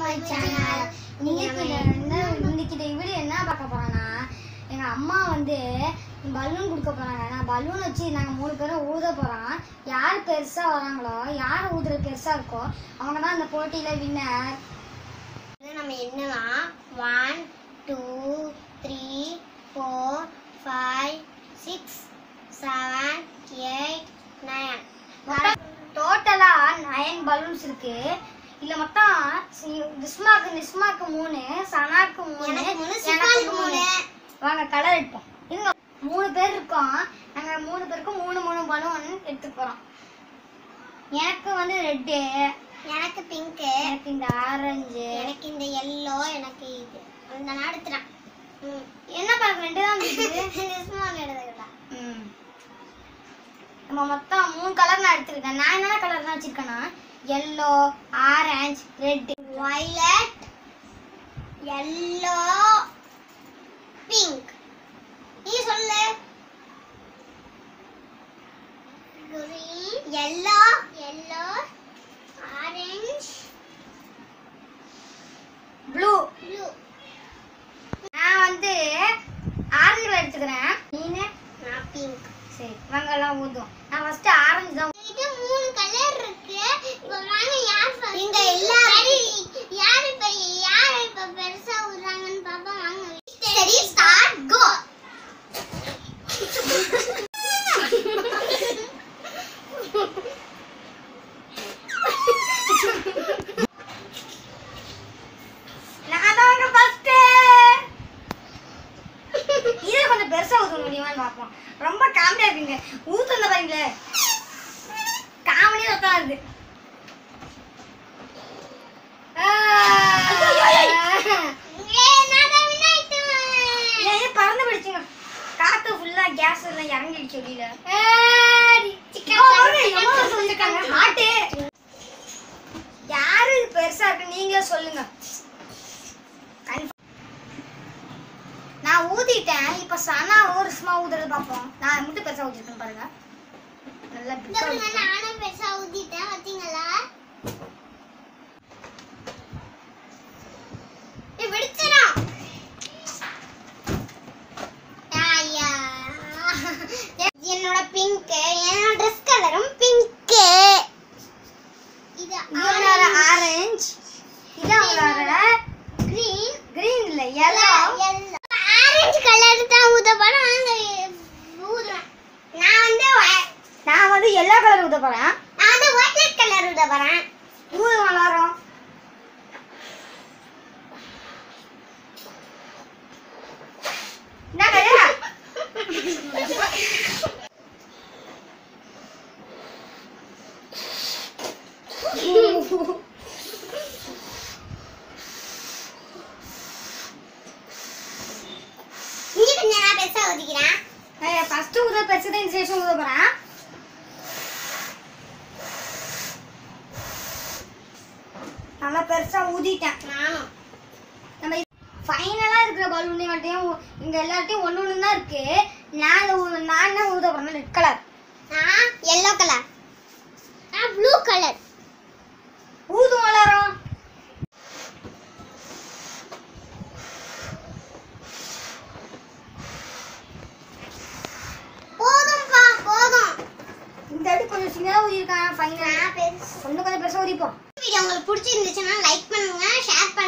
My channel இன்னைக்கு இத என்ன இன்னைக்கு இந்த வீடியோ என்ன பார்க்க போறோம்னா எங்க அம்மா வந்து பலூன் கொடுக்க போறாங்க நான் பலூன் வச்சு நாங்க மூணு பேரும் ஊத போறோம் யார் பெருசா வராங்களோ யார் ஊதுறது பெருசா இருக்கோ அவங்க தான் அந்த போட்டியில வின்னர் நம்ம என்னன்னா one two three four five six seven eight nine டோட்டலா நைன் பலூன்ஸ் இருக்கு இதுல மொத்தம் சி- நிஸ்மாக்கு நிஸ்மாக்கு மூணு சனாக்கு மூணு எனக்கு மூணு வாங்க கலர் எடுப்போம் இருங்க மூணு பேர் இருக்கோம் நாங்க மூணு பேருக்கும் மூணு மூணு பலூன் எடுத்து போறோம் எனக்கு வந்து ரெட்டு எனக்கு பிங்க் எனக்கு இந்த ஆரஞ்சு எனக்கு இந்த எல்லோ எனக்கு இது அந்த நான் எடுத்துறேன் என்ன பார்க்க ரெண்டு தான் நிஸ்மாக்கு எடுத்துக்கிட்டேன் ம் நம்ம மொத்தம் மூணு கலர் நான் எடுத்துக்கிட்டேன் நான் என்னென்ன கலர் தான் வச்சிருக்கேன்னா yellow orange red violet yellow pink நீ சொல்லு yellow yellow orange blue blue நான் வந்து ஆரஞ்சு எடுத்துக்கிறேன் நீனு நான் பிங்க் சரி வாங்க எல்லாம் ஊதும் நான் ஃபர்ஸ்ட் ஆரஞ்சு தான் இது மூணு கலர் இருக்கு இப்ப வாங்க யார் first? இங்க எல்லாரும் சரி, யார் இப்ப யார் இப்ப பெருசா விடுறாங்கன்னு பாப்போம் வாங்க சரி ஸ்டார்ட் கோ நான் தாங்க ஃபர்ஸ்ட் இது கொஞ்சம் பெருசா ஊத்த முடியுமான்னு பார்ப்போம் ரொம்ப காமெடியா இருக்குங்க ஊத்துந்த பாருங்களே காமெடியா தான் இருக்கு ஏய், நான் தான் win ஆயிட்டேன். ஏன் பறந்து போயிடுச்சுங்க காத்து ஃபுல்லா கேஸ் எல்லாம் இறங்கிடுச்சு வெளியில ஹாட்டு யாரு இது பெருசா இருக்கு நீங்களே சொல்லுங்க Confirm. நான் ஊதிட்டேன் இப்ப சனா ஒரு சும்மா ஊதுறது பார்ப்போம் நான் மட்டும் பெருசா ஊதிருக்கேன் பாருங்க நல்லா இந்த பிக்கா பாருங்க, ஊத்திட்டேன். நானும் பெருசா ஊத்திட்டேன் பாத்தீங்களா ஏய், வெடிச்சிடும். ஐயா. என்னோட பிங்க் என்னோட ட்ரெஸ் கலரும் பிங்க் இது இது அவங்களோட ஆரஞ்சு இது அவங்களோட கிரீன் கிரீன் இல்ல yellow ஆரஞ்சு கலர் தான் ஊத்த போறேன் வாங்க ஊதுறேன் நான் வந்து whi- நான் வந்து எல்லோ கலர் ஊத்த போறேன் நான் வந்து ஒயிட் கலர் ஊத்த போறேன் ஊது வளரும் என்னங்க இங்க கொஞ்சம் நான் பெருசா ஊதிக்கிறேன் ஃபர்ஸ்ட் ஊத பெருசு தான் இந்த சேஷம் ஊத போறேன் நல்லா பெருசா ஊதிட்டேன் நானும் நம்ம ஃபைனலா இருக்கிற பலூன் மட்டும் இங்க எல்லார்ட்டையும் ஒண்ணு ஒண்ணு தான் இருக்கு நான் இதை ஊ- நான் என்ன ஊத போறேன் ரெட் கலர் நான் எல்லோ கலர் நான் ப்ளூ கலர் ஊதும் வளரும் போதும்பா போதும் இந்த அடி கொஞ்சம் சின்னதா ஊதிருக்கான் ஃபைனலா நான் பெருசு கொஞ்சம் கொஞ்சம் பெருசா ஊதிப்போம் வீடியோ உங்களுக்கு பிடிச்சிருந்துச்சுன்னா லைக் பண்ணுங்க ஷேர்